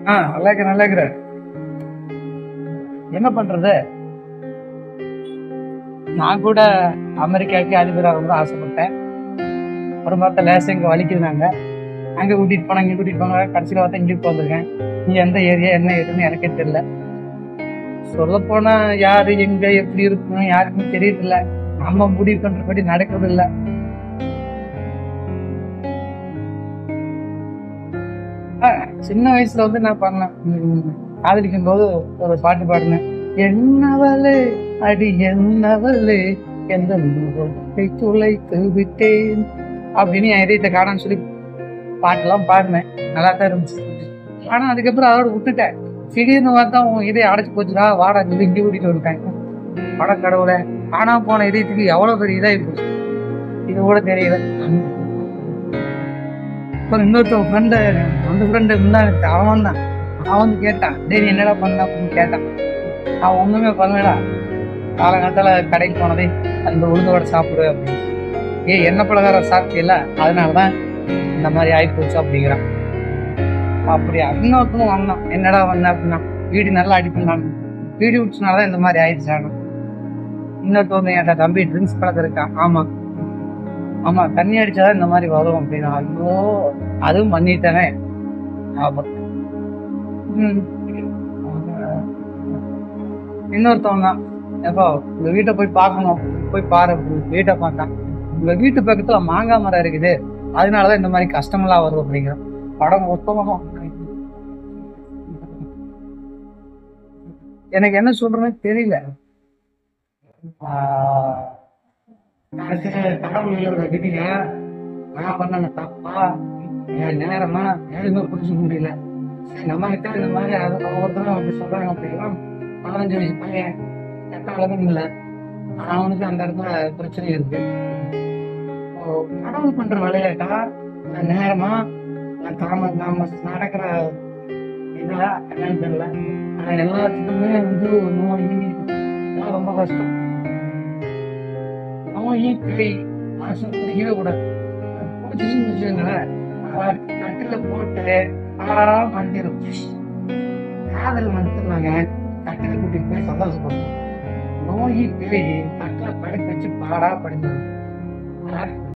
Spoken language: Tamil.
ஆ நல்லா இருக்கிறேன் நல்லா இருக்கிறேன் என்ன பண்றது நான் கூட அமெரிக்காவுக்கு அதிபராக ரொம்ப ஆசைப்பட்டேன் ஒரு மரத்த லேசம் இங்கே வலிக்குதுனாங்க அங்கே கூட்டிகிட்டு போனாங்க இங்கே கூட்டிகிட்டு போனாங்க கடைசியில் பார்த்தா இங்கே வந்திருக்கேன் நீ எந்த ஏரியா என்ன ஏதுன்னு எனக்கே தெரியல சொல்ல போனா யாரு எங்க எப்படி இருக்கணும் யாருக்குமே தெரியறதில்ல நம்ம முடிவு பண்றபடி நடக்கிறது இல்ல ஆ, சின்ன வயசுல வந்து நான் பண்ணேன் உம், காதலிக்கும் போது ஒரு பாட்டு பாடினேன் என்னவளே அடி என்னவளே எந்த முகத்தை துளைத்து விட்டேன் அப்படின்னு என் இதயத்தை காணான்னு சொல்லி பாட்டெல்லாம் பாடினேன் நல்லா தான் இருந்துச்சு ஆனா அதுக்கப்புறம் அதோட விட்டுட்டேன் திடீர்னு பார்த்தா உன் இதயம் அடைச்சு போச்சுடா வாடா சொல்லி இங்கே கூட்டிட்டு வந்துட்டாங்க பட கடவுளை காணா போன இதயத்துக்கு எவ்வளவு பெரிய இதாகி போச்சு இது கூட தெரியல அப்புறம் இன்னொருத்தன் ஃப்ரெண்டு அந்த ஃப்ரெண்டு முன்னாடி அவன் தான் அவன் வந்து கேட்டான் டேய் நீ என்னடா பண்ண அப்படின்னு கேட்டான் அவன் ஒண்ணுமே பண்ணலடா காலங்காத்தால கடைக்கு போனதே அந்த உளுந்தோட சாப்பிடு அப்படின்னு ஏய் என்ன பலகாரம் சாப்பிட்டியல அதனாலதான் இந்த மாதிரி ஆகி போச்சு அப்படிங்கிறான் அப்படியா இன்னொருத்தனும் வந்தான் என்னடா வந்த அப்படின்னா வீடு நல்லா அடிப்பேன் வீடு விட்டுனாலதான் இந்த மாதிரி ஆயிடுச்சாங்க இன்னொருத்தவங்க என்கிட்ட தம்பி ட்ரிங்க்ஸ் பழக்கம் இருக்கான் ஆமா ஆமா தண்ணி அடிச்சாதான் இந்த மாதிரி வரும் அப்படின்னா ஐயோ அதுவும் பண்ணிட்டேனே ஆமா ம். இன்னொருத்தவங்க தான் எப்போ உங்க வீட்டை போய் பார்க்கணும் போய் பாரு அப்படின்னு வீட்டை பார்த்தான் உங்க வீட்டு பக்கத்துல மாங்காய் மரம் இருக்குது அதனாலதான் இந்த மாதிரி கஷ்டமெல்லாம் வரும் அப்படிங்கிறான் படம் மொத்தமாக எனக்கு என்ன சொல்றேன்னு தெரியல ஆஹ் கடைசியில கடவுள் கிட்டீங்க நான் பண்ண தப்பா என் நேரமா எதுவுமே புரிஞ்சுக்க முடியல சரி, நம்ம கிட்ட இந்த மாதிரி அது ஒவ்வொருத்தரும் அப்படி சொல்றாங்க அப்படின்னா பதினஞ்சு வயசு பையன் கெட்ட அளவும் இல்லை அவனுக்கு அந்த இடத்துல பிரச்சனை இருக்கு ஓ, கடவுள் பண்ற வேலையாட்டா நான் நேரமா நான் தாம நாம நடக்கிற இதுல என்னன்னு தெரியல ஆனா எல்லாத்துக்குமே வந்து ஒரு நோய் இதெல்லாம் ரொம்ப கஷ்டம் நோய் பேய் மனுஷன் பிடிக்கவே கூடாது பிடிச்சின்னு வச்சுக்கோங்களேன் கட்டில போட்டு பாடா பண்ணிடும் காதல் மனுஷனாங்க கட்டில கூட்டிட்டு போய் சந்தோஷப்படுத்தும் நோய் பேய் கட்டில படுக்க வச்சு பாடா படிஞ்சிடும்